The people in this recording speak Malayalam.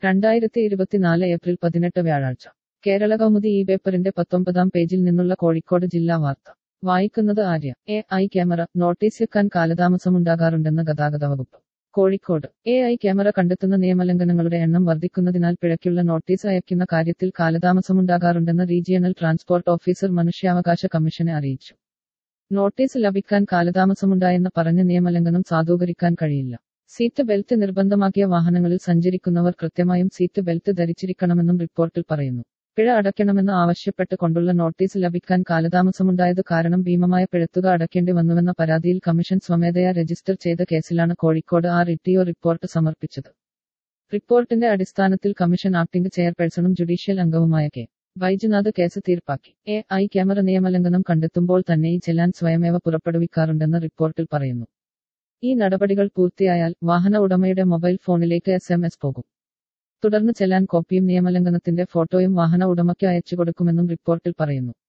രണ്ടായിരത്തി ഇരുപത്തിനാല് ഏപ്രിൽ പതിനെട്ട് വ്യാഴാഴ്ച കേരള കൗമുദി ഈ പേപ്പറിന്റെ പത്തൊമ്പതാം പേജിൽ നിന്നുള്ള കോഴിക്കോട് ജില്ലാ വാർത്ത വായിക്കുന്നത് Arya A I camera notice വെക്കാൻ കാലതാമസമുണ്ടാകാറുണ്ടെന്ന് ഗതാഗത വകുപ്പ് കോഴിക്കോട് എ ഐ ക്യാമറ കണ്ടെത്തുന്ന നിയമലംഘനങ്ങളുടെ എണ്ണം വർദ്ധിക്കുന്നതിനാൽ പിഴയ്ക്കുള്ള നോട്ടീസ് അയക്കുന്ന കാര്യത്തിൽ കാലതാമസമുണ്ടാകാറുണ്ടെന്ന് റീജിയണൽ ട്രാൻസ്പോർട്ട് ഓഫീസർ മനുഷ്യാവകാശ കമ്മീഷനെ അറിയിച്ചു നോട്ടീസ് ലഭിക്കാൻ കാലതാമസമുണ്ടായെന്ന് പറഞ്ഞ നിയമലംഘനം സാധൂകരിക്കാൻ കഴിയില്ല സീറ്റ് ബെൽറ്റ് നിർബന്ധമാക്കിയ വാഹനങ്ങളിൽ സഞ്ചരിക്കുന്നവർ കൃത്യമായും സീറ്റ് ബെൽറ്റ് ധരിച്ചിരിക്കണമെന്നും റിപ്പോർട്ടിൽ പറയുന്നു പിഴ അടയ്ക്കണമെന്ന് ആവശ്യപ്പെട്ട് കൊണ്ടുള്ള നോട്ടീസ് ലഭിക്കാൻ കാലതാമസമുണ്ടായത് കാരണം ഭീമമായ പിഴത്തുക അടയ്ക്കേണ്ടി വന്നുവെന്ന പരാതിയിൽ കമ്മീഷൻ സ്വമേധയാ രജിസ്റ്റർ ചെയ്ത കേസിലാണ് കോഴിക്കോട് ആർ ഇട്ടിഒ റിപ്പോർട്ട് സമർപ്പിച്ചത് റിപ്പോർട്ടിന്റെ അടിസ്ഥാനത്തിൽ കമ്മീഷൻ ആക്ടിംഗ് ചെയർപേഴ്സണും ജുഡീഷ്യൽ അംഗവുമായ കെ ബൈജുനാഥ് കേസ് തീർപ്പാക്കി എ ഐ ക്യാമറ നിയമലംഘനം കണ്ടെത്തുമ്പോൾ തന്നെ ഈ ചെല്ലാൻ സ്വയമേവ പുറപ്പെടുവിക്കാറുണ്ടെന്ന് റിപ്പോർട്ടിൽ പറയുന്നു ഈ നടപടികൾ പൂർത്തിയായാൽ വാഹന ഉടമയുടെ മൊബൈൽ ഫോണിലേക്ക് എസ് എം എസ് പോകും തുടർന്ന് ചെല്ലാൻ കോപ്പിയും നിയമലംഘനത്തിന്റെ ഫോട്ടോയും വാഹന ഉടമയ്ക്ക് അയച്ചു കൊടുക്കുമെന്നും റിപ്പോർട്ടിൽ പറയുന്നു